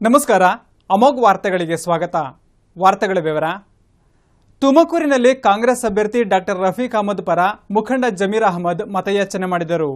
ನಮಸ್ಕಾರ ಅಮೋಘ್ ವಾರ್ತೆಗಳಿಗೆ ಸ್ವಾಗತ ವಾರ್ತೆಗಳ ವಿವರ ತುಮಕೂರಿನಲ್ಲಿ ಕಾಂಗ್ರೆಸ್ ಅಭ್ಯರ್ಥಿ ಡಾಕ್ಟರ್ ರಫೀಕ್ ಅಹಮದ್ ಪರ ಮುಖಂಡ ಜಮೀರ್ ಅಹಮದ್ ಮತಯಾಚನೆ ಮಾಡಿದರು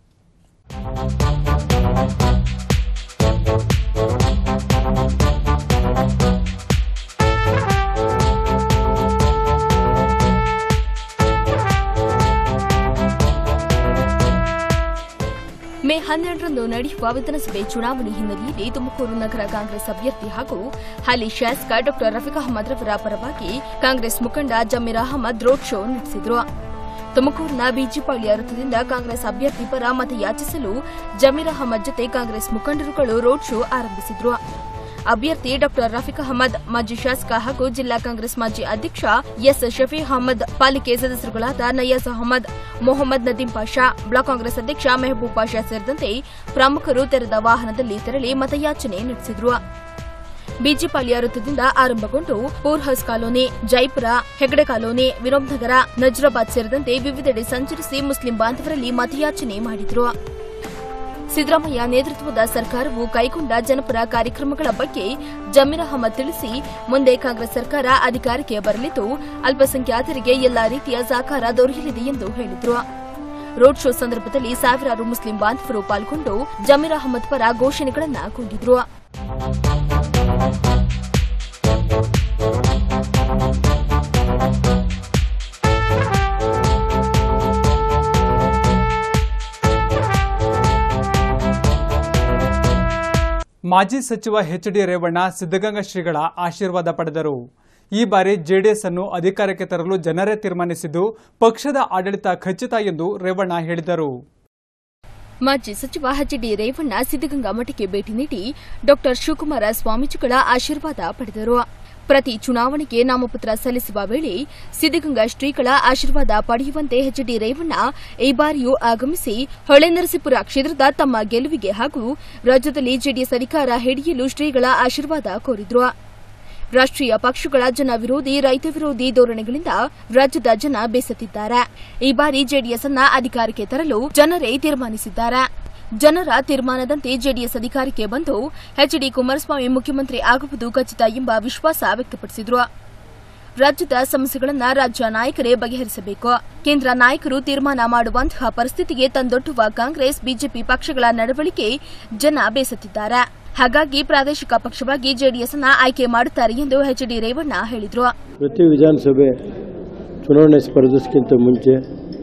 ಮೇ ಹನ್ನೆರಡರಂದು ನಡೆಯುವ ವಿಧಾನಸಭೆ ಚುನಾವಣೆ ಹಿನ್ನೆಲೆಯಲ್ಲಿ ತುಮಕೂರು ನಗರ ಕಾಂಗ್ರೆಸ್ ಅಭ್ಯರ್ಥಿ ಹಾಗೂ ಹಾಲಿ ಶಾಸಕ ಡಾ ರಫೀಕ್ ಅಹಮದ್ ರವರ ಪರವಾಗಿ ಕಾಂಗ್ರೆಸ್ ಮುಖಂಡ ಜಮೀರ್ ಅಹಮದ್ ರೋಡ್ ಶೋ ನಡೆಸಿದರು ತುಮಕೂರಿನ ಬಿಜಿಪಾಳ್ಯ ವೃತ್ತದಿಂದ ಕಾಂಗ್ರೆಸ್ ಅಭ್ಯರ್ಥಿ ಪರ ಮತಯಾಚಿಸಲು ಜಮೀರ್ ಅಹಮದ್ ಜೊತೆ ಕಾಂಗ್ರೆಸ್ ಮುಖಂಡರುಗಳು ರೋಡ್ ಶೋ ಆರಂಭಿಸಿದ್ರು ಅಭ್ಯರ್ಥಿ ಡಾ ರಫೀಕ್ ಅಹಮದ್ ಮಾಜಿ ಶಾಸಕ ಹಾಗೂ ಜಿಲ್ಲಾ ಕಾಂಗ್ರೆಸ್ ಮಾಜಿ ಅಧ್ಯಕ್ಷ ಎಸ್ ಶಫೀ ಅಹಮದ್ ಪಾಲಿಕೆ ಸದಸ್ಯರುಗಳಾದ ನಯಾಜ್ ಅಹಮದ್ ಮೊಹಮ್ಮದ್ ನದೀಂ ಪಾಷಾ ಬ್ಲಾಕ್ ಕಾಂಗ್ರೆಸ್ ಅಧ್ಯಕ್ಷ ಮೆಹಬೂಬ್ ಪಾಷಾ ಸೇರಿದಂತೆ ಪ್ರಮುಖರು ತೆರೆದ ವಾಹನದಲ್ಲಿ ತೆರಳಿ ಮತಯಾಚನೆ ನಡೆಸಿದ್ರು ಬಿಜಿಪಾಳ್ಯ ವೃತ್ತದಿಂದ ಆರಂಭಗೊಂಡು ಪೂರ್ಹಸ್ ಕಾಲೋನಿ ಜೈಪುರ ಹೆಗಡೆ ಕಾಲೋನಿ ವಿನೋಬ್ ನಗರ ನಜ್ರಾಬಾದ್ ಸೇರಿದಂತೆ ವಿವಿಧೆಡೆ ಸಂಚರಿಸಿ ಮುಸ್ಲಿಂ ಬಾಂಧವರಲ್ಲಿ ಮತಯಾಚನೆ ಮಾಡಿದರು ಸಿದ್ದರಾಮಯ್ಯ ನೇತೃತ್ವದ ಸರ್ಕಾರವು ಕೈಗೊಂಡ ಜನಪರ ಕಾರ್ಯಕ್ರಮಗಳ ಬಗ್ಗೆ ಜಮೀರ್ ಅಹಮದ್ ತಿಳಿಸಿ ಮುಂದೆ ಕಾಂಗ್ರೆಸ್ ಸರ್ಕಾರ ಅಧಿಕಾರಕ್ಕೆ ಬರಲಿದ್ದು ಅಲ್ಪಸಂಖ್ಯಾತರಿಗೆ ಎಲ್ಲಾ ರೀತಿಯ ಸಹಕಾರ ದೊರೆಯಲಿದೆ ಎಂದು ಹೇಳಿದರು ರೋಡ್ ಶೋ ಸಂದರ್ಭದಲ್ಲಿ ಸಾವಿರಾರು ಮುಸ್ಲಿಂ ಬಾಂಧವರು ಪಾಲ್ಗೊಂಡು ಜಮೀರ್ ಅಹಮದ್ ಪರ ಘೋಷಣೆಗಳನ್ನು ಕೂಗಿದ್ರು ಮಾಜಿ ಸಚಿವ ಎಚ್ ಡಿ ರೇವಣ್ಣ ಸಿದ್ದಗಂಗಾ ಶ್ರೀಗಳ ಆಶೀರ್ವಾದ ಪಡೆದರು ಈ ಬಾರಿ ಜೆಡಿಎಸ್ ಅನ್ನು ಅಧಿಕಾರಕ್ಕೆ ತರಲು ಜನರೇ ತೀರ್ಮಾನಿಸಿದ್ದು ಪಕ್ಷದ ಆಡಳಿತ ಖಚಿತ ಎಂದು ರೇವಣ್ಣ ಹೇಳಿದರು ಮಾಜಿ ಸಚಿವ ಎಚ್ ಡಿ ರೇವಣ್ಣ ಸಿದ್ದಗಂಗಾ ಮಠಕ್ಕೆ ಭೇಟಿ ನೀಡಿ ಡಾ ಶಿವಕುಮಾರ ಸ್ವಾಮೀಜಿಗಳ ಆಶೀರ್ವಾದ ಪಡೆದರು ಪ್ರತಿ ಚುನಾವಣೆಗೆ ನಾಮಪತ್ರ ಸಲ್ಲಿಸುವ ವೇಳೆ ಸಿದ್ದಗಂಗಾ ಶ್ರೀಗಳ ಆಶೀರ್ವಾದ ಪಡೆಯುವಂತೆ ಎಚ್ ಡಿ ರೇವಣ್ಣ ಈ ಬಾರಿಯೂ ಆಗಮಿಸಿ ಹೊಳೆನರಸೀಪುರ ಕ್ಷೇತ್ರದ ತಮ್ಮ ಗೆಲುವಿಗೆ ಹಾಗೂ ರಾಜ್ಯದಲ್ಲಿ ಜೆಡಿಎಸ್ ಅಧಿಕಾರ ಹಿಡಿಯಲು ಶ್ರೀಗಳ ಆಶೀರ್ವಾದ ಕೋರಿದ್ರು ರಾಷ್ಟ್ರೀಯ ಪಕ್ಷಗಳ ಜನ ವಿರೋಧಿ ರೈತ ವಿರೋಧಿ ಧೋರಣೆಗಳಿಂದ ರಾಜ್ಯದ ಜನ ಬೇಸತ್ತಿದ್ದಾರೆ ಈ ಬಾರಿ ಜೆಡಿಎಸ್ ಅನ್ನ ಅಧಿಕಾರಕ್ಕೆ ತರಲು ಜನರೇ ತೀರ್ಮಾನಿಸಿದ್ದಾರೆ ಜನರ ತೀರ್ಮಾನದಂತೆ ಜೆಡಿಎಸ್ ಅಧಿಕಾರಕ್ಕೆ ಬಂದು ಎಚ್ ಡಿ ಕುಮಾರಸ್ವಾಮಿ ಮುಖ್ಯಮಂತ್ರಿ ಆಗುವುದು ಖಚಿತ ಎಂಬ ವಿಶ್ವಾಸ ವ್ಯಕ್ತಪಡಿಸಿದ್ರು ರಾಜ್ಯದ ಸಮಸ್ಯೆಗಳನ್ನು ರಾಜ್ಯ ನಾಯಕರೇ ಬಗೆಹರಿಸಬೇಕು ಕೇಂದ್ರ ನಾಯಕರು ತೀರ್ಮಾನ ಮಾಡುವಂತಹ ಪರಿಸ್ಥಿತಿಗೆ ತಂದೊಡ್ಡುವ ಕಾಂಗ್ರೆಸ್ ಬಿಜೆಪಿ ಪಕ್ಷಗಳ ನಡವಳಿಕೆ ಜನ ಬೇಸತ್ತಿದ್ದಾರೆ ಹಾಗಾಗಿ ಪ್ರಾದೇಶಿಕ ಪಕ್ಷವಾಗಿ ಜೆಡಿಎಸ್ ಅನ್ನ ಆಯ್ಕೆ ಮಾಡುತ್ತಾರೆ ಎಂದು ಎಚ್ ಡಿ ರೇವಣ್ಣ ಹೇಳಿದರು ಪ್ರತಿ ವಿಧಾನಸಭೆ ಚುನಾವಣೆ ಸ್ಪರ್ಧಿಸಕ್ಕಿಂತ ಮುಂಚೆ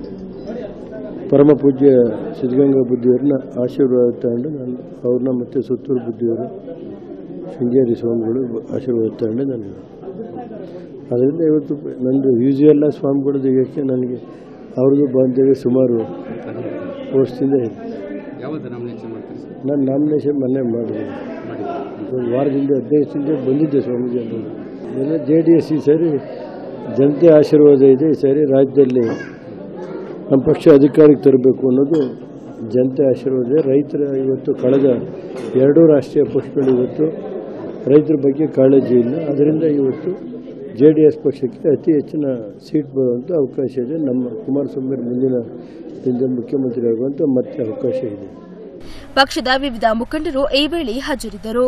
ಪರಮ ಪೂಜ್ಯ ಸಿದ್ಧಗಂಗಾ ಬುದ್ಧಿಯವರನ್ನ ಆಶೀರ್ವಾದ ತಗೊಂಡು ನಾನು ಅವ್ರನ್ನ ಮತ್ತು ಸುತ್ತೂರು ಬುದ್ಧಿಯವರು ಶೃಂಗೇರಿ ಸ್ವಾಮಿಗಳು ಆಶೀರ್ವಾದ ತಗೊಂಡು ನಾನು ಅದರಿಂದ ಇವತ್ತು ನಂದು ಯೂಸ್ವಲ್ಲ ಸ್ವಾಮಿಗಳು ತೆಗಿಯೋಕ್ಕೆ ನನಗೆ ಅವ್ರದ್ದು ಬಾಂಧವ್ಯ ಸುಮಾರು ವರ್ಷದಿಂದ ಇದೆ ಯಾವುದು ನಾಮಿನೇಷನ್ ಮಾಡ್ತೀರಿ ಸರ್ ನಾನು ನಾಮಿನೇಷನ್ ಮೊನ್ನೆ ಮಾಡಿದೆ ಮಾಡಿ ಒಂದು ವಾರದಿಂದ ಹದಿನೈದು ದಿನದಿಂದ ಬಂದಿದ್ದೆ ಸ್ವಾಮೀಜಿ ಅಂತ ಎಲ್ಲ ಜೆ ಡಿ ಎಸ್ ಈ ಸಾರಿ ಜನತೆ ಆಶೀರ್ವಾದ ಇದೆ ಈ ಸಾರಿ ರಾಜ್ಯದಲ್ಲಿ ನಮ್ಮ ಪಕ್ಷ ಅಧಿಕಾರಕ್ಕೆ ತರಬೇಕು ಅನ್ನೋದು ಜನತೆ ಆಶೀರ್ವಾದ ಇದೆ ರೈತರ ಇವತ್ತು ಕಳೆದ ಎರಡೂ ರಾಷ್ಟ್ರೀಯ ಪಕ್ಷಗಳು ಇವತ್ತು ರೈತರ ಬಗ್ಗೆ ಕಾಳಜಿ ಇಲ್ಲ ಅದರಿಂದ ಇವತ್ತು ಜೆ ಡಿ ಎಸ್ ಪಕ್ಷಕ್ಕೆ ಅತಿ ಹೆಚ್ಚಿನ ಸೀಟ್ ಬರುವಂಥ ಅವಕಾಶ ಇದೆ ನಮ್ಮ ಕುಮಾರಸ್ವಾಮಿ ಮುಂದಿನ ದಿನದಲ್ಲಿ ಮುಖ್ಯಮಂತ್ರಿ ಆಗುವಂಥ ಮತ್ತೆ ಅವಕಾಶ ಇದೆ ಪಕ್ಷದ ವಿವಿಧ ಮುಖಂಡರು ಈ ವೇಳೆ ಹಾಜರಿದ್ದರು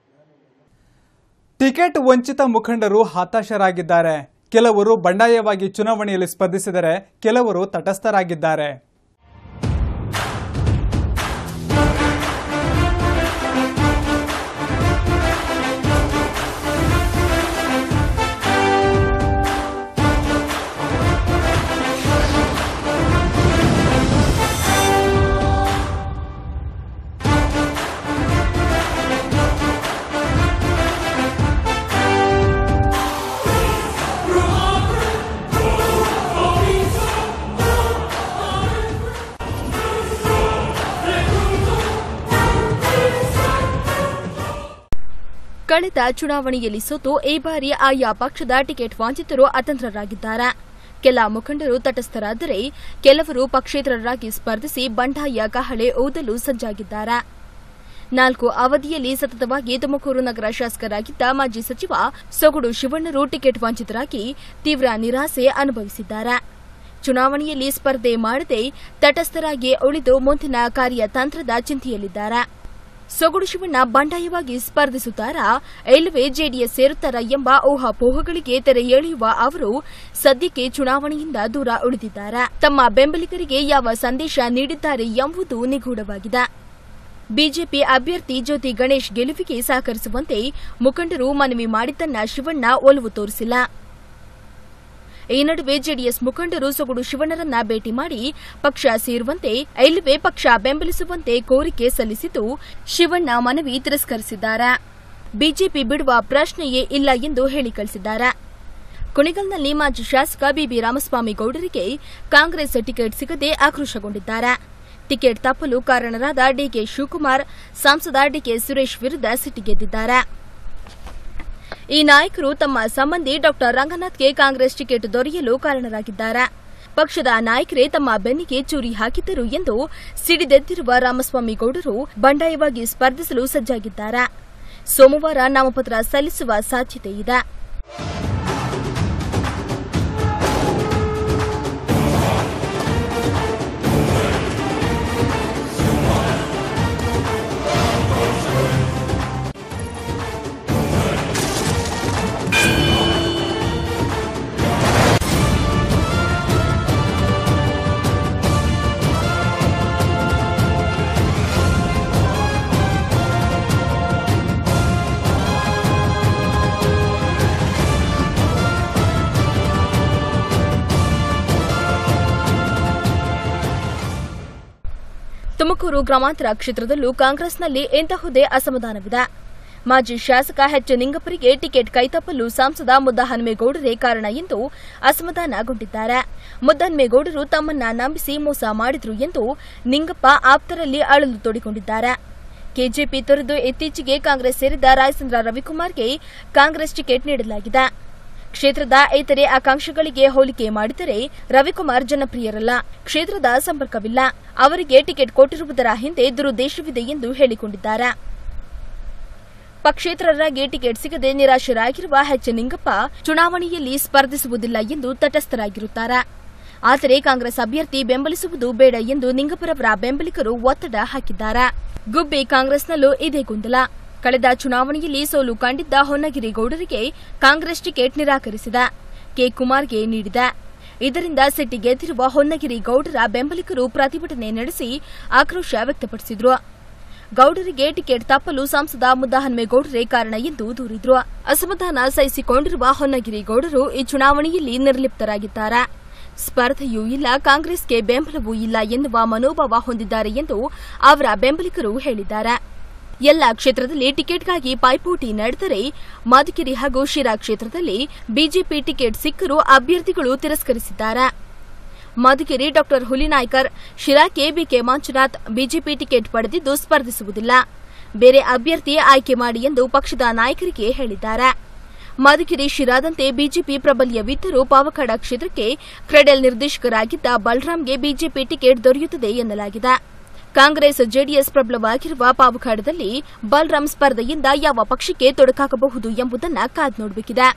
ಟಿಕೆಟ್ ವಂಚಿತ ಮುಖಂಡರು ಹತಾಶರಾಗಿದ್ದಾರೆ ಕೆಲವರು ಬಂಡಾಯವಾಗಿ ಚುನಾವಣೆಯಲ್ಲಿ ಸ್ಪರ್ಧಿಸಿದರೆ ಕೆಲವರು ತಟಸ್ಥರಾಗಿದ್ದಾರೆ ಕಳೆದ ಚುನಾವಣೆಯಲ್ಲಿ ಸೋತು ಈ ಬಾರಿ ಆಯಾ ಪಕ್ಷದ ಟಿಕೆಟ್ ವಂಚಿತರು ಅತಂತ್ರರಾಗಿದ್ದಾರೆ ಕೆಲ ಮುಖಂಡರು ತಟಸ್ಥರಾದರೆ ಕೆಲವರು ಪಕ್ಷೇತರರಾಗಿ ಸ್ಪರ್ಧಿಸಿ ಬಂಡಾಯ ಕಹಳೆ ಊದಲು ಸಜ್ಜಾಗಿದ್ದಾರೆ ನಾಲ್ಕು ಅವಧಿಯಲ್ಲಿ ಸತತವಾಗಿ ತುಮಕೂರು ನಗರ ಶಾಸಕರಾಗಿದ್ದ ಮಾಜಿ ಸಚಿವ ಸೊಗಡು ಶಿವಣ್ಣರು ಟಿಕೆಟ್ ವಂಚಿತರಾಗಿ ತೀವ್ರ ನಿರಾಸೆ ಅನುಭವಿಸಿದ್ದಾರೆ ಚುನಾವಣೆಯಲ್ಲಿ ಸ್ಪರ್ಧೆ ಮಾಡದೆ ತಟಸ್ಥರಾಗಿ ಉಳಿದು ಮುಂದಿನ ಕಾರ್ಯತಂತ್ರದ ಚಿಂತೆಯಲ್ಲಿದ್ದಾರೆ ಸೊಗಡು ಶಿವಣ್ಣ ಬಂಡಾಯವಾಗಿ ಸ್ಪರ್ಧಿಸುತ್ತಾರಾ ಇಲ್ಲವೇ ಜೆಡಿಎಸ್ ಸೇರುತ್ತಾರಾ ಎಂಬ ಊಹಾಪೋಹಗಳಿಗೆ ತೆರೆ ಎಳೆಯುವ ಅವರು ಸದ್ಯಕ್ಕೆ ಚುನಾವಣೆಯಿಂದ ದೂರ ಉಳಿದಿದ್ದಾರೆ ತಮ್ಮ ಬೆಂಬಲಿಗರಿಗೆ ಯಾವ ಸಂದೇಶ ನೀಡಿದ್ದಾರೆ ಎಂಬುದು ನಿಗೂಢವಾಗಿದೆ ಬಿಜೆಪಿ ಅಭ್ಯರ್ಥಿ ಜ್ಯೋತಿ ಗಣೇಶ್ ಗೆಲುವಿಗೆ ಸಹಕರಿಸುವಂತೆ ಮುಖಂಡರು ಮನವಿ ಮಾಡಿದ್ದನ್ನ ಶಿವಣ್ಣ ಒಲವು ತೋರಿಸಿಲ್ಲ ಈ ನಡುವೆ ಜೆಡಿಎಸ್ ಮುಖಂಡರು ಸೊಗಡು ಶಿವಣ್ಣರನ್ನ ಭೇಟಿ ಮಾಡಿ ಪಕ್ಷ ಸೇರುವಂತೆ ಇಲ್ಲವೇ ಪಕ್ಷ ಬೆಂಬಲಿಸುವಂತೆ ಕೋರಿಕೆ ಸಲ್ಲಿಸಿದ್ದು ಶಿವಣ್ಣ ಮನವಿ ತಿರಸ್ಕರಿಸಿದ್ದಾರೆ ಬಿಜೆಪಿ ಬಿಡುವ ಪ್ರಶ್ನೆಯೇ ಇಲ್ಲ ಎಂದು ಹೇಳಿ ಕಳಿಸಿದ್ದಾರೆ ಕುಣಿಗಲ್ನಲ್ಲಿ ಮಾಜಿ ಶಾಸಕ ಬಿಬಿ ರಾಮಸ್ವಾಮಿ ಗೌಡರಿಗೆ ಕಾಂಗ್ರೆಸ್ ಟಿಕೆಟ್ ಸಿಗದೆ ಆಕ್ರೋಶಗೊಂಡಿದ್ದಾರೆ ಟಿಕೆಟ್ ತಪ್ಪಲು ಕಾರಣರಾದ ಡಿಕೆ ಶಿವಕುಮಾರ್ ಸಂಸದ ಡಿಕೆ ಸುರೇಶ್ ವಿರುದ್ಧ ಸಿಟ್ಟಿಗೆದ್ದಿದ್ದಾರೆ ಈ ನಾಯಕರು ತಮ್ಮ ಸಂಬಂಧಿ ಡಾ ರಂಗನಾಥ್ಗೆ ಕಾಂಗ್ರೆಸ್ ಟಿಕೆಟ್ ದೊರೆಯಲು ಕಾರಣರಾಗಿದ್ದಾರೆ ಪಕ್ಷದ ನಾಯಕರೇ ತಮ್ಮ ಬೆನ್ನಿಗೆ ಚೂರಿ ಹಾಕಿದ್ದರು ಎಂದು ಸಿಡಿದೆದ್ದಿರುವ ರಾಮಸ್ವಾಮಿ ಗೌಡರು ಬಂಡಾಯವಾಗಿ ಸ್ಪರ್ಧಿಸಲು ಸಜ್ಜಾಗಿದ್ದಾರೆ ಸೋಮವಾರ ನಾಮಪತ್ರ ಸಲ್ಲಿಸುವ ಸಾಧ್ಯತೆ ಇದೆ ತುಮಕೂರು ಗ್ರಾಮಾಂತರ ಕ್ಷೇತ್ರದಲ್ಲೂ ಕಾಂಗ್ರೆಸ್ನಲ್ಲಿ ಎಂತಹುದೇ ಅಸಮಾಧಾನವಿದೆ ಮಾಜಿ ಶಾಸಕ ಎಚ್ ನಿಂಗಪ್ಪರಿಗೆ ಟಿಕೆಟ್ ಕೈತಪ್ಪಲು ಸಂಸದ ಮುದ್ದಹನುಮೇಗೌಡರೇ ಕಾರಣ ಎಂದು ಅಸಮಾಧಾನಗೊಂಡಿದ್ದಾರೆ ಮುದ್ದಹನುಮೇಗೌಡರು ತಮ್ಮನ್ನ ನಂಬಿಸಿ ಮೋಸ ಮಾಡಿದ್ರು ಎಂದು ನಿಂಗಪ್ಪ ಆಪ್ತರಲ್ಲಿ ಅಳಲು ತೋಡಿಕೊಂಡಿದ್ದಾರೆ ಕೆಜೆಪಿ ತೊರೆದು ಇತ್ತೀಚೆಗೆ ಕಾಂಗ್ರೆಸ್ ಸೇರಿದ ರಾಯಚಂದ್ರ ರವಿಕುಮಾರ್ಗೆ ಕಾಂಗ್ರೆಸ್ ಟಿಕೆಟ್ ನೀಡಲಾಗಿದೆ ಕ್ಷೇತ್ರದ ಇತರೆ ಆಕಾಂಕ್ಷಿಗಳಿಗೆ ಹೋಲಿಕೆ ಮಾಡಿದರೆ ರವಿಕುಮಾರ್ ಜನಪ್ರಿಯರಲ್ಲ ಕ್ಷೇತ್ರದ ಸಂಪರ್ಕವಿಲ್ಲ ಅವರಿಗೆ ಟಿಕೆಟ್ ಕೊಟ್ಟಿರುವುದರ ಹಿಂದೆ ದುರುದ್ದೇಶವಿದೆ ಎಂದು ಹೇಳಿಕೊಂಡಿದ್ದಾರೆ ಪಕ್ಷೇತರರಾಗಿ ಟಿಕೆಟ್ ಸಿಗದೆ ನಿರಾಶರಾಗಿರುವ ಎಚ್ ನಿಂಗಪ್ಪ ಚುನಾವಣೆಯಲ್ಲಿ ಸ್ಪರ್ಧಿಸುವುದಿಲ್ಲ ಎಂದು ತಟಸ್ಥರಾಗಿರುತ್ತಾರೆ ಆದರೆ ಕಾಂಗ್ರೆಸ್ ಅಭ್ಯರ್ಥಿ ಬೆಂಬಲಿಸುವುದು ಬೇಡ ಎಂದು ನಿಂಗಪ್ಪರವರ ಬೆಂಬಲಿಗರು ಒತ್ತಡ ಹಾಕಿದ್ದಾರೆ ಗುಬ್ಬಿ ಕಾಂಗ್ರೆಸ್ನಲ್ಲೂ ಇದೇ ಗೊಂದಲ ಕಳೆದ ಚುನಾವಣೆಯಲ್ಲಿ ಸೋಲು ಕಂಡಿದ್ದ ಹೊನ್ನಗಿರಿ ಗೌಡರಿಗೆ ಕಾಂಗ್ರೆಸ್ ಟಿಕೆಟ್ ನಿರಾಕರಿಸಿದೆ ಕೆ ಕುಮಾರ್ಗೆ ನೀಡಿದೆ ಇದರಿಂದ ಸಿಟ್ಟಿಗೆದ್ದಿರುವ ಹೊನ್ನಗಿರಿ ಗೌಡರ ಬೆಂಬಲಿಗರು ಪ್ರತಿಭಟನೆ ನಡೆಸಿ ಆಕ್ರೋಶ ವ್ಯಕ್ತಪಡಿಸಿದ್ರು ಗೌಡರಿಗೆ ಟಿಕೆಟ್ ತಪ್ಪಲು ಸಂಸದ ಮುದ್ದಹನುಮೇಗೌಡರೇ ಕಾರಣ ಎಂದು ದೂರಿದ್ರು ಅಸಮಾಧಾನ ಸಹಿಸಿಕೊಂಡಿರುವ ಹೊನ್ನಗಿರಿ ಗೌಡರು ಈ ಚುನಾವಣೆಯಲ್ಲಿ ನಿರ್ಲಿಪ್ತರಾಗಿದ್ದಾರೆ ಸ್ಪರ್ಧೆಯೂ ಇಲ್ಲ ಕಾಂಗ್ರೆಸ್ಗೆ ಬೆಂಬಲವೂ ಇಲ್ಲ ಎನ್ನುವ ಮನೋಭಾವ ಹೊಂದಿದ್ದಾರೆ ಎಂದು ಅವರ ಬೆಂಬಲಿಗರು ಹೇಳಿದ್ದಾರೆ ಎಲ್ಲ ಕ್ಷೇತ್ರದಲ್ಲಿ ಟಿಕೆಟ್ಗಾಗಿ ಪೈಪೋಟಿ ನಡೆದರೆ ಮಧುಗಿರಿ ಹಾಗೂ ಶಿರಾ ಕ್ಷೇತ್ರದಲ್ಲಿ ಬಿಜೆಪಿ ಟಿಕೆಟ್ ಸಿಕ್ಕರೂ ಅಭ್ಯರ್ಥಿಗಳು ತಿರಸ್ಕರಿಸಿದ್ದಾರೆ ಮಧುಗಿರಿ ಡಾ ಹುಲಿನಾಯ್ಕರ್ ಶಿರಾಕ್ಕೆ ಬಿಕೆ ಮಂಜುನಾಥ್ ಬಿಜೆಪಿ ಟಿಕೆಟ್ ಪಡೆದಿದ್ದು ಸ್ಪರ್ಧಿಸುವುದಿಲ್ಲ ಬೇರೆ ಅಭ್ಯರ್ಥಿ ಆಯ್ಕೆ ಮಾಡಿ ಎಂದು ಪಕ್ಷದ ನಾಯಕರಿಗೆ ಹೇಳಿದ್ದಾರೆ ಮಧುಗಿರಿ ಶಿರಾದಂತೆ ಬಿಜೆಪಿ ಪ್ರಬಲ್ಯವಿದ್ದರೂ ಪಾವಗಡ ಕ್ಷೇತ್ರಕ್ಕೆ ಕ್ರೆಡೆಲ್ ನಿರ್ದೇಶಕರಾಗಿದ್ದ ಬಲರಾಮ್ಗೆ ಬಿಜೆಪಿ ಟಿಕೆಟ್ ದೊರೆಯುತ್ತದೆ ಎನ್ನಲಾಗಿದೆ ಕಾಂಗ್ರೆಸ್ ಜೆಡಿಎಸ್ ಪ್ರಬಲವಾಗಿರುವ ಪಾವಗಡದಲ್ಲಿ ಬಲರಾಮ್ ಸ್ಪರ್ಧೆಯಿಂದ ಯಾವ ಪಕ್ಷಕ್ಕೆ ತೊಡಕಾಗಬಹುದು ಎಂಬುದನ್ನು ಕಾದ್ ನೋಡಬೇಕಿದೆ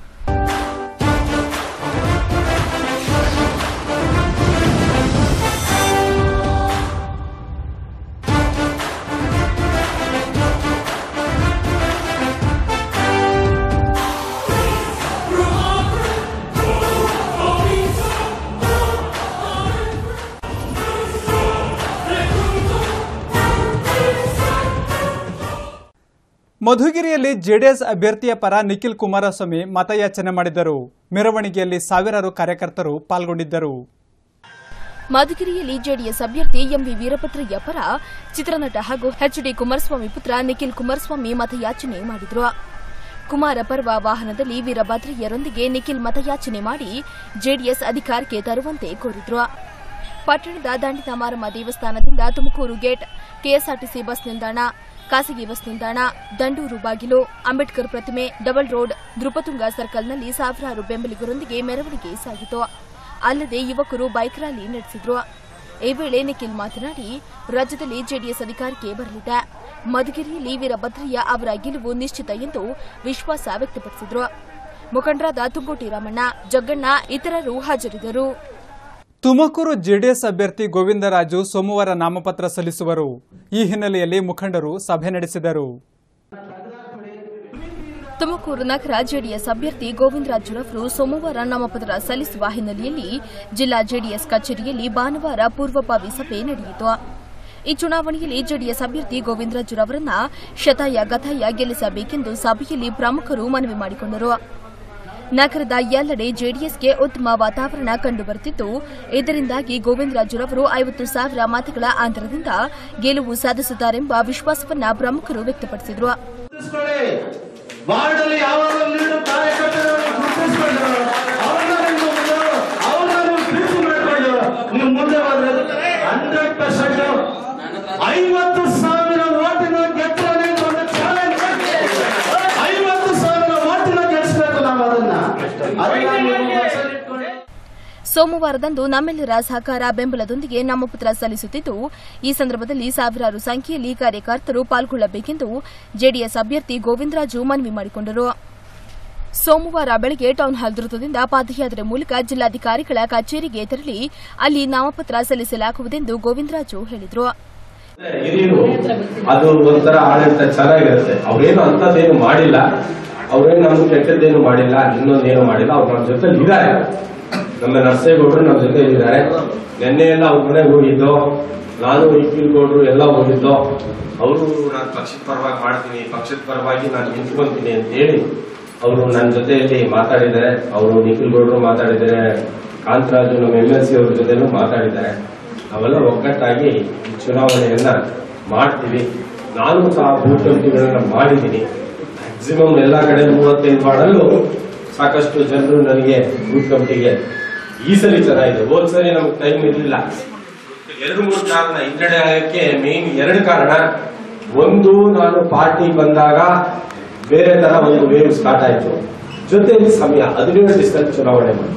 ಮಧುಗಿರಿಯಲ್ಲಿ ಜೆಡಿಎಸ್ ಅಭ್ಯರ್ಥಿಯ ಪರ ನಿಖಿಲ್ ಕುಮಾರಸ್ವಾಮಿ ಮತಯಾಚನೆ ಮಾಡಿದರು ಮೆರವಣಿಗೆಯಲ್ಲಿ ಸಾವಿರಾರು ಕಾರ್ಯಕರ್ತರು ಪಾಲ್ಗೊಂಡಿದ್ದರು ಮಧುಗಿರಿಯಲ್ಲಿ ಜೆಡಿಎಸ್ ಅಭ್ಯರ್ಥಿ ಎಂವಿ ವೀರಭದ್ರಯ್ಯ ಪರ ಚಿತ್ರನಟ ಹಾಗೂ ಎಚ್ಡಿ ಕುಮಾರಸ್ವಾಮಿ ಪುತ್ರ ನಿಖಿಲ್ ಕುಮಾರಸ್ವಾಮಿ ಮತಯಾಚನೆ ಮಾಡಿದ್ರು ಕುಮಾರ ಪರ್ವ ವಾಹನದಲ್ಲಿ ವೀರಭದ್ರಯ್ಯರೊಂದಿಗೆ ನಿಖಿಲ್ ಮತಯಾಚನೆ ಮಾಡಿ ಜೆಡಿಎಸ್ ಅಧಿಕಾರಕ್ಕೆ ತರುವಂತೆ ಕೋರಿದ್ರು ಪಟ್ಟಣದ ದಂಡಿನ ಮಾರಮ್ಮ ದೇವಸ್ಥಾನದಿಂದ ತುಮಕೂರು ಗೇಟ್ ಕೆಎಸ್ಆರ್ಟಿಸಿ ಬಸ್ ನಿಲ್ದಾಣ ಖಾಸಗಿ ಬಸ್ ನಿಲ್ದಾಣ ದಂಡೂರು ಬಾಗಿಲು ಅಂಬೇಡ್ಕರ್ ಪ್ರತಿಮೆ ಡಬಲ್ ರೋಡ್ ನೃಪತುಂಗ ಸರ್ಕಲ್ನಲ್ಲಿ ಸಾವಿರಾರು ಬೆಂಬಲಿಗರೊಂದಿಗೆ ಮೆರವಣಿಗೆ ಸಾಗಿತು ಅಲ್ಲದೆ ಯುವಕರು ಬೈಕ್ ರ್ಯಾಲಿ ನಡೆಸಿದ್ರು ಈ ವೇಳೆ ನಿಖಿಲ್ ಮಾತನಾಡಿ ರಾಜ್ಯದಲ್ಲಿ ಜೆಡಿಎಸ್ ಅಧಿಕಾರಕ್ಕೆ ಬರಲಿದೆ ಮಧುಗಿರಿಯಲ್ಲಿ ವೀರಭದ್ರಯ್ಯ ಅವರ ಗೆಲುವು ನಿಶ್ಚಿತ ಎಂದು ವಿಶ್ವಾಸ ವ್ಯಕ್ತಪಡಿಸಿದ್ರು ಮುಖಂಡರಾದ ತುಂಗೋಟಿ ರಾಮಣ್ಣ ಜಗ್ಗಣ್ಣ ಇತರರು ಹಾಜರಿದ್ದರು ತುಮಕೂರು ಜೆಡಿಎಸ್ ಅಭ್ಯರ್ಥಿ ಗೋವಿಂದರಾಜು ಸೋಮವಾರ ನಾಮಪತ್ರ ಸಲ್ಲಿಸುವರು ಈ ಹಿನ್ನೆಲೆಯಲ್ಲಿ ಮುಖಂಡರು ಸಭೆ ನಡೆಸಿದರು ತುಮಕೂರು ನಗರ ಜೆಡಿಎಸ್ ಅಭ್ಯರ್ಥಿ ಗೋವಿಂದರಾಜುರವರು ಸೋಮವಾರ ನಾಮಪತ್ರ ಸಲ್ಲಿಸುವ ಹಿನ್ನೆಲೆಯಲ್ಲಿ ಜಿಲ್ಲಾ ಜೆಡಿಎಸ್ ಕಚೇರಿಯಲ್ಲಿ ಭಾನುವಾರ ಪೂರ್ವಭಾವಿ ಸಭೆ ನಡೆಯಿತು ಈ ಚುನಾವಣೆಯಲ್ಲಿ ಜೆಡಿಎಸ್ ಅಭ್ಯರ್ಥಿ ಗೋವಿಂದರಾಜುರವರನ್ನ ಶತಾಯ ಗತಾಯ ಗೆಲ್ಲಿಸಬೇಕೆಂದು ಸಭೆಯಲ್ಲಿ ಪ್ರಮುಖರು ಮನವಿ ಮಾಡಿಕೊಂಡರು ನಗರದ ಎಲ್ಲೆಡೆ ಜೆಡಿಎಸ್ಗೆ ಉತ್ತಮ ವಾತಾವರಣ ಕಂಡುಬರುತ್ತಿದ್ದು ಇದರಿಂದಾಗಿ ಗೋವಿಂದರಾಜುರವರು ಐವತ್ತು ಸಾವಿರ ಮತಗಳ ಅಂತರದಿಂದ ಗೆಲುವು ಸಾಧಿಸುತ್ತಾರೆಂಬ ವಿಶ್ವಾಸವನ್ನ ಪ್ರಮುಖರು ವ್ಯಕ್ತಪಡಿಸಿದರು ಗುರುತಿಸ್ಕೊಳ್ಳಿ ವಾರ್ಡಲ್ಲಿ ಯಾವಾಗ ಲೀಡು ಕಾರ್ಯಕರ್ತರನ್ನು ಗುರುತಿಸ್ಕೊಂಡು ಅವ್ರನ್ನ ನೀವು ಮುಂದೆ ಅವ್ರನ್ನ ನೀವು ಪ್ರೀತಿ ಮಾಡ್ಕೊಂಡು ನೀವು ಮುಂದೆ ಬಂದ್ರೆ ಹಂಡ್ರೆಡ್ ಪರ್ಸೆಂಟ್ ಐವತ್ತು ಸಾವಿರ ಓಟಿನ ಗೆಟ್ಟರೆ ಒಂದು ಚಾಲೆಂಜ್ ಐವತ್ತು ಸಾವಿರ ಓಟಿನ ಗೆಲ್ಲಿಸ್ಬೇಕು ನಾವು ಅದನ್ನ ಅದನ್ನ ನೀವು ಮನಸ್ಸಲ್ಲಿ ಇಟ್ಕೊಳ್ಳಿ. ಸೋಮವಾರದಂದು ನಮ್ಮೆಲ್ಲರ ಸಹಕಾರ ಬೆಂಬಲದೊಂದಿಗೆ ನಾಮಪತ್ರ ಸಲ್ಲಿಸುತ್ತಿದ್ದು ಈ ಸಂದರ್ಭದಲ್ಲಿ ಸಾವಿರಾರು ಸಂಖ್ಯೆಯಲ್ಲಿ ಕಾರ್ಯಕರ್ತರು ಪಾಲ್ಗೊಳ್ಳಬೇಕೆಂದು ಜೆಡಿಎಸ್ ಅಭ್ಯರ್ಥಿ ಗೋವಿಂದರಾಜು ಮನವಿ ಮಾಡಿಕೊಂಡರು ಸೋಮವಾರ ಬೆಳಗ್ಗೆ ಟೌನ್ ಹಾಲ್ ವೃತ್ತದಿಂದ ಪಾದಯಾತ್ರೆ ಮೂಲಕ ಜಿಲ್ಲಾಧಿಕಾರಿಗಳ ಕಚೇರಿಗೆ ತೆರಳಿ ಅಲ್ಲಿ ನಾಮಪತ್ರ ಸಲ್ಲಿಸಲಾಗುವುದೆಂದು ಗೋವಿಂದರಾಜು ಹೇಳಿದರು ಹಿರಿಯರು ಅದು ಒಂಥರ ಆಡಳಿತ ಚೆನ್ನಾಗಿರುತ್ತೆ ಅವ್ರೇನು ಅಂತದ್ದೇನು ಮಾಡಿಲ್ಲ ಅವ್ರೇನು ನಮ್ಗೆ ಕೆಟ್ಟದ್ದೇನು ಮಾಡಿಲ್ಲ ಇನ್ನೊಂದೇನು ಮಾಡಿಲ್ಲ ಅವ್ರು ನಮ್ಮ ಜೊತೆ ಇದ್ದಾರೆ ನಮ್ಮ ನರಸೇಗೌಡರು ನಮ್ಮ ಜೊತೆ ಇದ್ದಾರೆ ನಿನ್ನೆ ಎಲ್ಲ ಅವ್ರ ಮನೆಗೆ ಹೋಗಿದ್ದು ನಾನು ಇಕ್ಕಿಲ್ ಗೌಡ್ರು ಎಲ್ಲ ಹೋಗಿದ್ದು ಅವರು ನಾನು ಪಕ್ಷದ ಪರವಾಗಿ ಮಾಡ್ತೀನಿ ಪಕ್ಷದ ಪರವಾಗಿ ನಾನು ನಿಂತ್ಕೊಂತೀನಿ ಅಂತ ಹೇಳಿ ಅವರು ನನ್ನ ಜೊತೆಯಲ್ಲಿ ಮಾತಾಡಿದ್ದಾರೆ ಅವರು ನಿಖಿಲ್ ಗೌಡ್ರು ಮಾತಾಡಿದ್ದಾರೆ ಕಾಂತರಾಜು ನಮ್ಮ ಎಂ ಎಲ್ ಸಿ ಅವ್ರ ಜೊತೆನೂ ಮಾತಾಡಿದ್ದಾರೆ ನಾವೆಲ್ಲ ಒಗ್ಗಟ್ಟಾಗಿ ಈ ಚುನಾವಣೆಯನ್ನ ಮಾಡ್ತೀವಿ ನಾನು ಸಹ ಬೂತ್ ಕಮಿಟಿಗಳನ್ನ ಮಾಡಿದ್ದೀನಿ ಮ್ಯಾಕ್ಸಿಮಮ್ ಎಲ್ಲ ಕಡೆ ಮೂವತ್ತೈದು ಮಾಡಲು ಸಾಕಷ್ಟು ಜನರು ನನಗೆ ಬೂತ್ ಕಮಿಟಿಗೆ ಈ ಸರಿ ಚೆನ್ನಾಗಿದೆ ಹೋದ್ ಸರಿ ನಮ್ಗೆ ಟೈಮ್ ಇರಲಿಲ್ಲ ಎರಡು ಮೂರು ಕಾರಣ ಹಿನ್ನಡೆ ಆಗಕ್ಕೆ ಮೇನ್ ಎರಡು ಕಾರಣ ಒಂದು ನಾನು ಪಾರ್ಟಿ ಬಂದಾಗ ಬೇರೆ ತರ ಒಂದು ವೇವ್ ಸ್ಟಾರ್ಟ್ ಆಯ್ತು ಜೊತೆಯಲ್ಲಿ ಸಮಯ ಹದಿನೇಳು ದಿವಸದಲ್ಲಿ ಚುನಾವಣೆ ಮಾಡಿ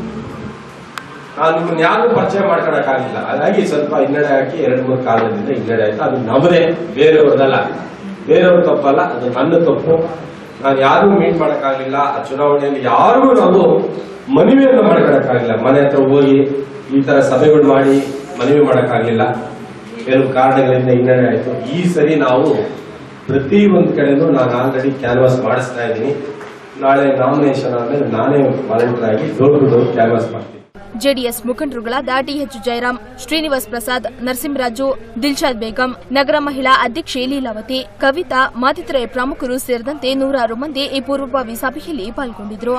ನಾನು ನಿಮ್ಮನ್ನ ಯಾರು ಪರಿಚಯ ಮಾಡ್ಕೊಳಕ್ಕಾಗಿಲ್ಲ ಹಾಗಾಗಿ ಸ್ವಲ್ಪ ಹಿನ್ನಡೆ ಹಾಕಿ ಎರಡು ಮೂರು ಕಾಲದಿಂದ ಹಿನ್ನಡೆ ಆಯ್ತು ಅದು ನಮ್ಮದೇ ಬೇರೆಯವ್ರದಲ್ಲ ಬೇರೆಯವ್ರ ತಪ್ಪಲ್ಲ ಅದು ನನ್ನ ತಪ್ಪು ನಾನು ಯಾರು ಮೀಟ್ ಮಾಡಕ್ಕಾಗ್ಲಿಲ್ಲ ಆ ಚುನಾವಣೆಯಲ್ಲಿ ಯಾರಿಗೂ ನಾವು ಮನವಿಯನ್ನು ಮಾಡ್ಕೊಳಕ್ಕಾಗಿಲ್ಲ ಮನೆ ಹತ್ರ ಹೋಗಿ ಈ ತರ ಸಭೆಗಳು ಮಾಡಿ ಮನವಿ ಮಾಡಕ್ಕಾಗ್ಲಿಲ್ಲ ಕೆಲವು ಕಾರಣಗಳಿಂದ ಹಿನ್ನಡೆ ಆಯ್ತು ಈ ಸರಿ ನಾವು ಪ್ರತಿ ಒಂದ್ ಕಡೆನೂ ನಾನು ಆಲ್ರೆಡಿ ಕ್ಯಾನ್ವಾಸ್ ಮಾಡಿಸ್ತಾ ಇದ್ದೀನಿ ನಾಳೆ ನಾಮಿನೇಷನ್ ಆದ್ಮೇಲೆ ನಾನೇ ವಾಲಂಟಿಯರ್ ಆಗಿ ಡೋರ್ ಟು ಡೋರ್ ಕ್ಯಾನ್ವಾಸ್ ಮಾಡ್ತೀನಿ ಜೆಡಿಎಸ್ ಮುಖಂಡರುಗಳಾದ ಟಿಎಚ್ ಜಯರಾಮ್ ಶ್ರೀನಿವಾಸ್ ಪ್ರಸಾದ್ ನರಸಿಂಹರಾಜು ದಿಲ್ಶಾದ್ ಬೇಗಂ ನಗರ ಮಹಿಳಾ ಅಧ್ಯಕ್ಷೆ ಲೀಲಾವತಿ ಕವಿತಾ ಮತ್ತಿತರೆ ಪ್ರಮುಖರು ಸೇರಿದಂತೆ ನೂರಾರು ಮಂದಿ ಈ ಪೂರ್ವಭಾವಿ ಸಭೆಯಲ್ಲಿ ಪಾಲ್ಗೊಂಡಿದ್ದರು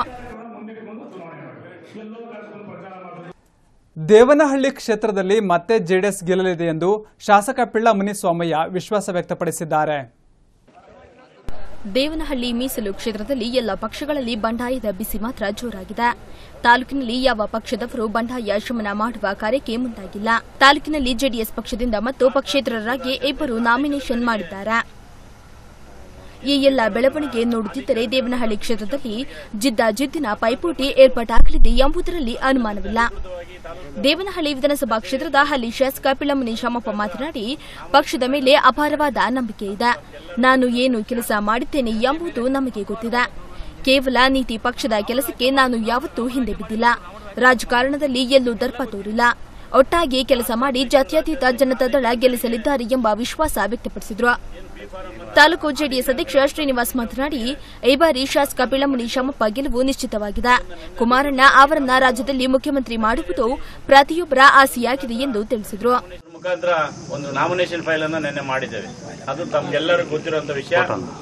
ದೇವನಹಳ್ಳಿ ಕ್ಷೇತ್ರದಲ್ಲಿ ಮತ್ತೆ ಜೆಡಿಎಸ್ ಗೆಲ್ಲಲಿದೆ ಎಂದು ಶಾಸಕ ಪಿಳ್ಳ ಮುನಿಸ್ವಾಮಯ್ಯ ವಿಶ್ವಾಸ ವ್ಯಕ್ತಪಡಿಸಿದ್ದಾರೆ ದೇವನಹಳ್ಳಿ ಮೀಸಲು ಕ್ಷೇತ್ರದಲ್ಲಿ ಎಲ್ಲ ಪಕ್ಷಗಳಲ್ಲಿ ಬಂಡಾಯದ ಬಿಸಿ ಮಾತ್ರ ಜೋರಾಗಿದೆ ತಾಲೂಕಿನಲ್ಲಿ ಯಾವ ಪಕ್ಷದವರು ಬಂಡಾಯ ಶಮನ ಮಾಡುವ ಕಾರ್ಯಕ್ಕೆ ಮುಂದಾಗಿಲ್ಲ ತಾಲೂಕಿನಲ್ಲಿ ಜೆಡಿಎಸ್ ಪಕ್ಷದಿಂದ ಮತ್ತು ಪಕ್ಷೇತರರಾಗಿ ಇಬ್ಬರು ನಾಮಿನೇಷನ್ ಮಾಡಿದ್ದಾರೆ ಈ ಎಲ್ಲ ಬೆಳವಣಿಗೆ ನೋಡುತ್ತಿದ್ದರೆ ದೇವನಹಳ್ಳಿ ಕ್ಷೇತ್ರದಲ್ಲಿ ಜಿದ್ದಾಜಿದ್ದಿನ ಪೈಪೋಟಿ ಏರ್ಪಾಟಾಗಲಿದೆ ಎಂಬುದರಲ್ಲಿ ಅನುಮಾನವಿಲ್ಲ ದೇವನಹಳ್ಳಿ ವಿಧಾನಸಭಾ ಕ್ಷೇತ್ರದ ಹಲ್ಲಿ ಶಾಸಕ ಪಿಳ್ಳಮನಿ ಶಾಮಪ್ಪ ಮಾತನಾಡಿ ಪಕ್ಷದ ಮೇಲೆ ಅಪಾರವಾದ ನಂಬಿಕೆ ಇದೆ ನಾನು ಏನು ಕೆಲಸ ಮಾಡಿದ್ದೇನೆ ಎಂಬುದು ನಮಗೆ ಗೊತ್ತಿದೆ ಕೇವಲ ನೀತಿ ಪಕ್ಷದ ಕೆಲಸಕ್ಕೆ ನಾನು ಯಾವತ್ತೂ ಹಿಂದೆ ಬಿದ್ದಿಲ್ಲ ರಾಜಕಾರಣದಲ್ಲಿ ಎಲ್ಲೂ ದರ್ಪ ತೋರಿಲ್ಲ ಒಟ್ಟಾಗಿ ಕೆಲಸ ಮಾಡಿ ಜಾತ್ಯತೀತ ಜನತಾದಳ ಗೆಲ್ಲಿಸಲಿದ್ದಾರೆ ಎಂಬ ವಿಶ್ವಾಸ ವ್ಯಕ್ತಪಡಿಸಿದರು ತಾಲೂಕು ಜೆಡಿಎಸ್ ಅಧ್ಯಕ್ಷ ಶ್ರೀನಿವಾಸ್ ಮಾತನಾಡಿ ಈ ಬಾರಿ ಶಾಸಕ ಪಿಳ್ಳಮುನಿ ಶಾಮಪ್ಪ ಗೆಲುವು ನಿಶ್ಚಿತವಾಗಿದೆ ಕುಮಾರಣ್ಣ ಅವರನ್ನ ರಾಜ್ಯದಲ್ಲಿ ಮುಖ್ಯಮಂತ್ರಿ ಮಾಡುವುದು ಪ್ರತಿಯೊಬ್ಬರ ಆಸೆಯಾಗಿದೆ ಎಂದು ತಿಳಿಸಿದರು ಮುಖಾಂತರ ಒಂದು ನಾಮಿನೇಷನ್ ಫೈಲ್ ಅನ್ನ ನಿನ್ನೆ ಮಾಡಿದ್ದೇವೆ ಅದು ತಮ್ಗೆಲ್ಲರಿಗೂ ಗೊತ್ತಿರುವಂತ ವಿಷಯ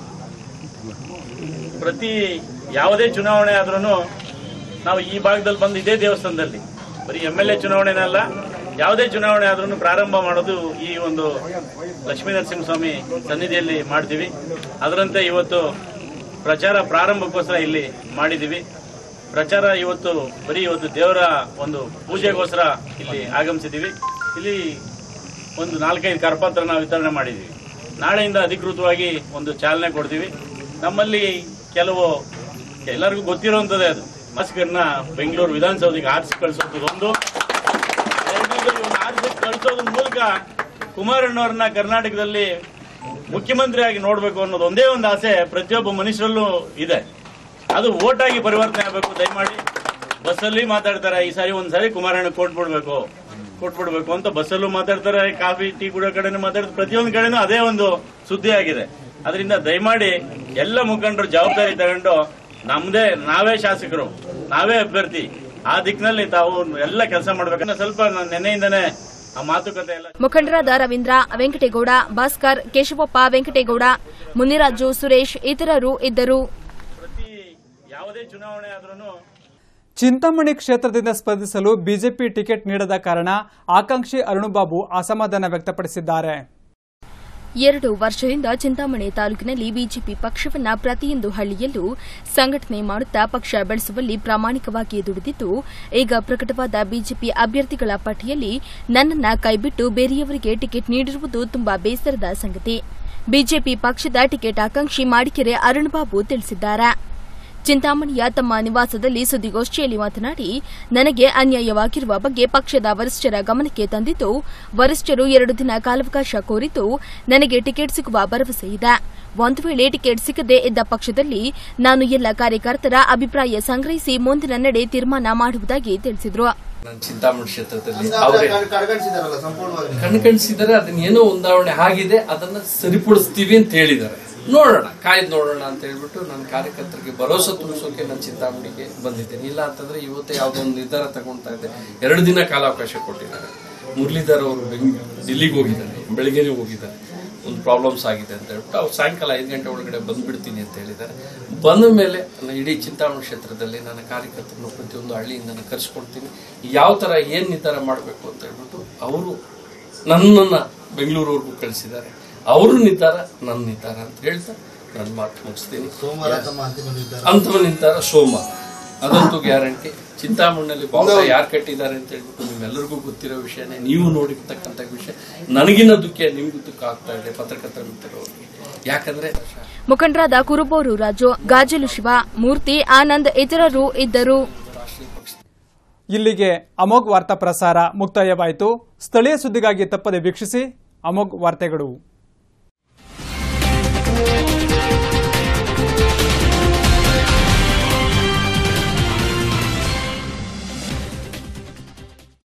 ಪ್ರತಿ ಯಾವುದೇ ಚುನಾವಣೆ ಆದ್ರೂ ನಾವು ಈ ಭಾಗದಲ್ಲಿ ಬಂದು ಇದೇ ದೇವಸ್ಥಾನದಲ್ಲಿ ಬರೀ ಎಂ ಎಲ್ ಎ ಚುನಾವಣೆನಲ್ಲ ಯಾವುದೇ ಚುನಾವಣೆ ಆದ್ರೂ ಪ್ರಾರಂಭ ಮಾಡೋದು ಈ ಒಂದು ಲಕ್ಷ್ಮೀ ನರಸಿಂಹಸ್ವಾಮಿ ಸನ್ನಿಧಿಯಲ್ಲಿ ಮಾಡ್ತೀವಿ ಅದರಂತೆ ಇವತ್ತು ಪ್ರಚಾರ ಪ್ರಾರಂಭಕ್ಕೋಸ್ಕರ ಇಲ್ಲಿ ಮಾಡಿದ್ದೀವಿ ಪ್ರಚಾರ ಇವತ್ತು ಬರೀ ಇವತ್ತು ದೇವರ ಒಂದು ಪೂಜೆಗೋಸ್ಕರ ಇಲ್ಲಿ ಆಗಮಿಸಿದ್ದೀವಿ ಇಲ್ಲಿ ಒಂದು ನಾಲ್ಕೈದು ಕರಪತ್ರ ನಾವು ವಿತರಣೆ ಮಾಡಿದ್ದೀವಿ ನಾಳೆಯಿಂದ ಅಧಿಕೃತವಾಗಿ ಒಂದು ಚಾಲನೆ ಕೊಡ್ತೀವಿ ನಮ್ಮಲ್ಲಿ ಕೆಲವು ಎಲ್ಲರಿಗೂ ಗೊತ್ತಿರುವಂಥದ್ದೇ ಅದು ಮಾಸ್ಕರ್ನ ಬೆಂಗಳೂರು ವಿಧಾನಸೌಧಕ್ಕೆ ಆರಿಸಿ ಕಳಿಸೋದು ಒಂದು ಎರಡನೇದು ಇವ್ರನ್ನ ಆರಿಸಿ ಕಳಿಸೋದ್ರ ಮೂಲಕ ಕುಮಾರಣ್ಣವ್ರನ್ನ ಕರ್ನಾಟಕದಲ್ಲಿ ಮುಖ್ಯಮಂತ್ರಿಯಾಗಿ ನೋಡಬೇಕು ಅನ್ನೋದು ಒಂದೇ ಒಂದು ಆಸೆ ಪ್ರತಿಯೊಬ್ಬ ಮನುಷ್ಯರಲ್ಲೂ ಇದೆ ಅದು ವೋಟ್ ಆಗಿ ಪರಿವರ್ತನೆ ಆಗಬೇಕು ದಯಮಾಡಿ ಬಸ್ಸಲ್ಲಿ ಮಾತಾಡ್ತಾರೆ ಈ ಸಾರಿ ಒಂದ್ಸಾರಿ ಕುಮಾರಣ್ಣ ಕೊಟ್ಬಿಡ್ಬೇಕು ಕೊಟ್ಬಿಡ್ಬೇಕು ಅಂತ ಬಸ್ಸಲ್ಲೂ ಮಾತಾಡ್ತಾರೆ ಕಾಫಿ ಟೀ ಕುಡಿಯೋ ಕಡೆನೂ ಮಾತಾಡ್ತಾರೆ ಪ್ರತಿಯೊಂದು ಕಡೆನೂ ಅದೇ ಒಂದು ಸುದ್ದಿ ಆಗಿದೆ ಅದರಿಂದ ದಯಮಾಡಿ ಎಲ್ಲ ಮುಖಂಡರು ಜವಾಬ್ದಾರಿ ತಗೊಂಡು ನಮ್ದೇ ನಾವೇ ಶಾಸಕರು ನಾವೇ ಅಭ್ಯರ್ಥಿ ಆ ದಿಕ್ಕಿನಲ್ಲಿ ತಾವು ಎಲ್ಲ ಕೆಲಸ ಮಾಡ್ಬೇಕಂದ್ರೆ ಸ್ವಲ್ಪ ನಾನು ನೆನ್ನೆಯಿಂದನೇ ಆ ಮಾತುಕತೆ ಎಲ್ಲ ಮುಖಂಡರಾದ ರವೀಂದ್ರ ವೆಂಕಟೇಗೌಡ ಭಾಸ್ಕರ್ ಕೇಶವಪ್ಪ ವೆಂಕಟೇಗೌಡ ಮುನಿರಾಜು ಸುರೇಶ್ ಇತರರು ಇದ್ದರು ಪ್ರತಿ ಯಾವುದೇ ಚುನಾವಣೆ ಆದ್ರೂ ಚಿಂತಾಮಣಿ ಕ್ಷೇತ್ರದಿಂದ ಸ್ಪರ್ಧಿಸಲು ಬಿಜೆಪಿ ಟಿಕೆಟ್ ನೀಡದ ಕಾರಣ ಆಕಾಂಕ್ಷಿ ಅರುಣಬಾಬು ಅಸಮಾಧಾನ ವ್ಯಕ್ತಪಡಿಸಿದ್ದಾರೆ ಎರಡು ವರ್ಷದಿಂದ ಚಿಂತಾಮಣಿ ತಾಲೂಕಿನಲ್ಲಿ ಬಿಜೆಪಿ ಪಕ್ಷವನ್ನ ಪ್ರತಿಯೊಂದು ಹಳ್ಳಿಯಲ್ಲೂ ಸಂಘಟನೆ ಮಾಡುತ್ತಾ ಪಕ್ಷ ಬೆಳೆಸುವಲ್ಲಿ ಪ್ರಾಮಾಣಿಕವಾಗಿ ದುಡಿದಿದ್ದು ಈಗ ಪ್ರಕಟವಾದ ಬಿಜೆಪಿ ಅಭ್ಯರ್ಥಿಗಳ ಪಟ್ಟಿಯಲ್ಲಿ ನನ್ನನ್ನ ಕೈಬಿಟ್ಟು ಬೇರೆಯವರಿಗೆ ಟಿಕೆಟ್ ನೀಡಿರುವುದು ತುಂಬಾ ಬೇಸರದ ಸಂಗತಿ ಬಿಜೆಪಿ ಪಕ್ಷದ ಟಿಕೆಟ್ ಆಕಾಂಕ್ಷಿ ಮಾಡಿಕೆರೆ ಅರುಣ್ಬಾಬು ತಿಳಿಸಿದ್ದಾರೆ ಚಿಂತಾಮಣಿಯ ತಮ್ಮ ನಿವಾಸದಲ್ಲಿ ಸುದ್ದಿಗೋಷ್ಠಿಯಲ್ಲಿ ಮಾತನಾಡಿ ನನಗೆ ಅನ್ಯಾಯವಾಗಿರುವ ಬಗ್ಗೆ ಪಕ್ಷದ ವರಿಷ್ಠರ ಗಮನಕ್ಕೆ ತಂದಿದ್ದು ವರಿಷ್ಠರು ಎರಡು ದಿನ ಕಾಲಾವಕಾಶ ಕೋರಿದ್ದು ನನಗೆ ಟಿಕೆಟ್ ಸಿಗುವ ಭರವಸೆ ಇದೆ ಒಂದು ವೇಳೆ ಟಿಕೆಟ್ ಸಿಗದೇ ಇದ್ದ ಪಕ್ಷದಲ್ಲಿ ನಾನು ಎಲ್ಲ ಕಾರ್ಯಕರ್ತರ ಅಭಿಪ್ರಾಯ ಸಂಗ್ರಹಿಸಿ ಮುಂದಿನ ನಡೆ ತೀರ್ಮಾನ ಮಾಡುವುದಾಗಿ ತಿಳಿಸಿದರು ನಾನು ಚಿಂತಾಮಣಿ ಕ್ಷೇತ್ರದಲ್ಲಿ ಅವರೇ ಕಡೆಗಣಿಸಿದಾರಲ್ಲ ಸಂಪೂರ್ಣವಾಗಿ ಕಣ್ಕಣಿಸಿದರೆ ಅದನ್ನ ಏನೋ ಹೊಂದಾವಣೆ ಆಗಿದೆ ಅದನ್ನ ಸರಿಪಡಿಸ್ತೀವಿ ಅಂತ ಹೇಳಿದ್ದಾರೆ ನೋಡೋಣ ಕಾಯ್ದು ನೋಡೋಣ ಅಂತ ಹೇಳ್ಬಿಟ್ಟು ನನ್ನ ಕಾರ್ಯಕರ್ತರಿಗೆ ಭರೋಸೆ ತುಂಬಿಸೋಕೆ ನಾನು ಚಿಂತಾಮಣಿಗೆ ಬಂದಿದ್ದೇನೆ ಇಲ್ಲ ಅಂತಂದ್ರೆ ಇವತ್ತೇ ಯಾವುದೋ ಒಂದು ನಿರ್ಧಾರ ತಗೊಳ್ತಾ ಇದ್ದೆ ಎರಡು ದಿನ ಕಾಲಾವಕಾಶ ಕೊಟ್ಟಿದ್ದಾರೆ ಮುರಳೀಧರ್ ಅವರು ಬೆಂಗಳೂರು ಡಿಲ್ಲಿಗೆ ಹೋಗಿದ್ದಾರೆ ಬೆಳಿಗ್ಗೆನೇ ಹೋಗಿದ್ದಾರೆ ಒಂದು ಪ್ರಾಬ್ಲಮ್ಸ್ ಆಗಿದೆ ಅಂತ ಹೇಳ್ಬಿಟ್ಟು ಅವ್ರು ಸಾಯಂಕಾಲ ಐದು ಗಂಟೆ ಒಳಗಡೆ ಬಂದ್ಬಿಡ್ತೀನಿ ಅಂತ ಹೇಳಿದ್ದಾರೆ ಬಂದ ಮೇಲೆ ನಾನು ಇಡೀ ಚಿಂತಾಮಣಿ ಕ್ಷೇತ್ರದಲ್ಲಿ ನನ್ನ ಕಾರ್ಯಕರ್ತರನ್ನು ಪ್ರತಿಯೊಂದು ಹಳ್ಳಿಯಿಂದ ನಾನು ಕರೆಸ್ಕೊಡ್ತೀನಿ ಯಾವ ತರ ಏನ್ ನಿರ್ಧಾರ ಮಾಡಬೇಕು ಅಂತ ಹೇಳ್ಬಿಟ್ಟು ಅವರು ನನ್ನನ್ನ ಬೆಂಗಳೂರವರೆಗೂ ಕಳಿಸಿದ್ದಾರೆ ಅವರು ನಿರ್ಧಾರ ನನ್ನ ನಿರ್ಧಾರ ಅಂತ ಹೇಳ್ತಾ ನನ್ನ ಮಾತು ಮುಗಿಸ್ತೀನಿ ಸೋಮವಾರ ತಮ್ಮ ಅಂತಿಮ ನಿರ್ಧಾರ ಅಂತಿಮ ನಿರ್ಧಾರ ಸೋಮವಾರ ಅದಂತೂ ಗ್ಯಾರಂಟಿ ಚಿಂತಾಮಣಿಯಲ್ಲಿ ಬಾವುಟ ಯಾರು ಕಟ್ಟಿದ್ದಾರೆ ಅಂತ ಹೇಳ್ಬಿಟ್ಟು ನಿಮ್ಮೆಲ್ಲರಿಗೂ ಗೊತ್ತಿರೋ ವಿಷಯನೇ ನೀವು ನೋಡಿರ್ತಕ್ಕಂಥ ವಿಷಯ ನನಗಿನ್ನ ದುಃಖ ನಿಮ್ಗೂ ದುಃಖ ಆಗ್ತಾ ಇದೆ ಪತ್ರಕರ್ತರ ಮಿತ್ರರವ್ರಿಗೆ ಯಾಕಂದ್ರೆ ಮುಖಂಡರಾದ ಕುರುಬೋರು ರಾಜು ಗಾಜಲು ಶಿವ ಮೂರ್ತಿ ಆನಂದ್ ಇತರರು ಇದ್ದರು ಇಲ್ಲಿಗೆ ಅಮೋಘ್ ವಾರ್ತಾ ಪ್ರಸಾರ ಮುಕ್ತಾಯವಾಯಿತು ಸ್ಥಳೀಯ ಸುದ್ದಿಗಾಗಿ ತಪ್ಪದೆ ವೀಕ್ಷಿಸಿ ಅಮೋಘ್ ವಾರ್ತೆಗಳು